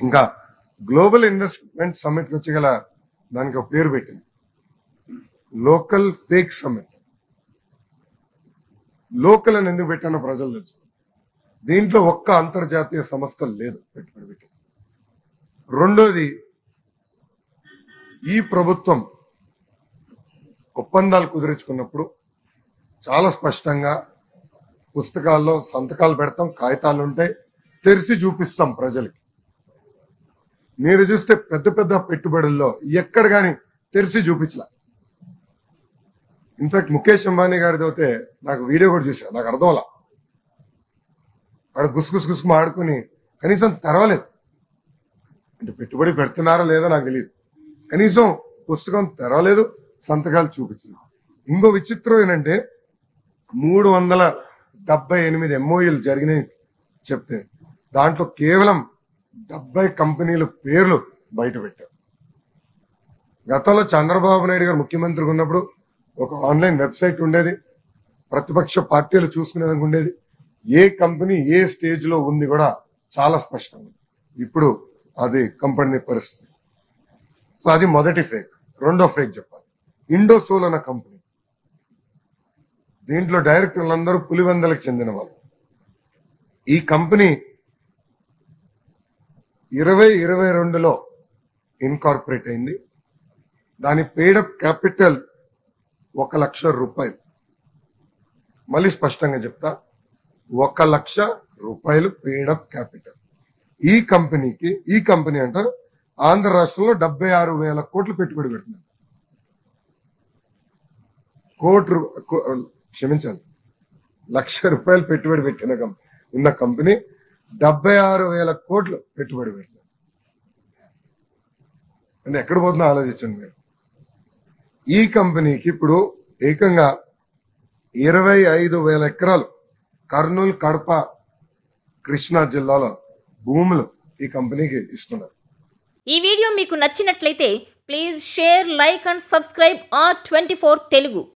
ఇంకా global investment summit కి వచ్చి గల దానికి ఒక పేరు పెట్టింది లోకల్ ఫేక్ సమ్మిట్ లోకల్ అని ఎందుకు పెట్టానో ప్రజలు తెలుసు దీంట్లో ఒక్క అంతర్జాతీయ సంస్థ లేదు పెట్టుబడి పెట్టి రెండోది ఈ ప్రభుత్వం ఒప్పందాలు కుదుర్చుకున్నప్పుడు చాలా స్పష్టంగా పుస్తకాల్లో సంతకాలు పెడతాం కాగితాలు ఉంటాయి తెరిచి చూపిస్తాం ప్రజలకి మీరు చూస్తే పెద్ద పెద్ద పెట్టుబడుల్లో ఎక్కడ గాని తెరిచి చూపించలే ఇన్ఫాక్ట్ ముఖేష్ అంబానీ గారిది అయితే నాకు వీడియో కూడా చూసా నాకు అర్థం అలా వాడు గుసగుసు గుసుకు ఆడుకుని కనీసం తెరవలేదు అంటే పెట్టుబడి పెడుతున్నారా లేదో నాకు తెలియదు కనీసం పుస్తకం తెరవలేదు సంతకాలు చూపించింది ఇంకో విచిత్రం ఏంటంటే మూడు వందల డెబ్బై ఎనిమిది ఎంఓఈలు జరిగినాయి చెప్తే దాంట్లో కేవలం డెబ్బై కంపెనీల పేర్లు బయట పెట్టారు గతంలో చంద్రబాబు నాయుడు గారు ముఖ్యమంత్రిగా ఉన్నప్పుడు ఒక ఆన్లైన్ వెబ్సైట్ ఉండేది ప్రతిపక్ష పార్టీలు చూసుకునేదానికి ఉండేది ఏ కంపెనీ ఏ స్టేజ్ లో ఉంది కూడా చాలా స్పష్టంగా ఉంది. ఇప్పుడు అది కంపెనీ పరిస్థితి సో అది మొదటి ఫేక్ రెండో ఫేక్ చెప్పాలి ఇండోసోల్ అన్న కంపెనీ దీంట్లో డైరెక్టర్లందరూ పులివెందలకు చెందిన వాళ్ళు ఈ కంపెనీ ఇరవై ఇరవై రెండులో ఇన్కార్పొరేట్ అయింది దాని పేడప్ క్యాపిటల్ ఒక లక్ష రూపాయలు మళ్ళీ స్పష్టంగా చెప్తా ఒక లక్ష రూపాయలు పేడప్ క్యాపిటల్ ఈ కంపెనీకి ఈ కంపెనీ అంట ఆంధ్ర రాష్ట్రంలో డెబ్బై ఆరు వేల కోట్లు పెట్టుబడి పెడుతున్నారు కోటి రూ- కో- క్షమించాలి లక్ష రూపాయలు పెట్టుబడి పెట్టిన కం- ఉన్న కంపెనీ డెబ్బై ఆరు వేల కోట్లు పెట్టుబడి పెట్టిన అంటే ఎక్కడ పోతుందో ఆలోచించండి మీరు ఈ కంపెనీకి ఇప్పుడు ఏకంగా ఇరవై ఐదు వేల ఎకరాలు కర్నూలు కడప కృష్ణా జిల్లాలో భూములు ఈ కంపెనీకి ఇస్తున్నారు ఈ వీడియో మీకు నచ్చినట్లయితే please share like and subscribe R twenty Telugu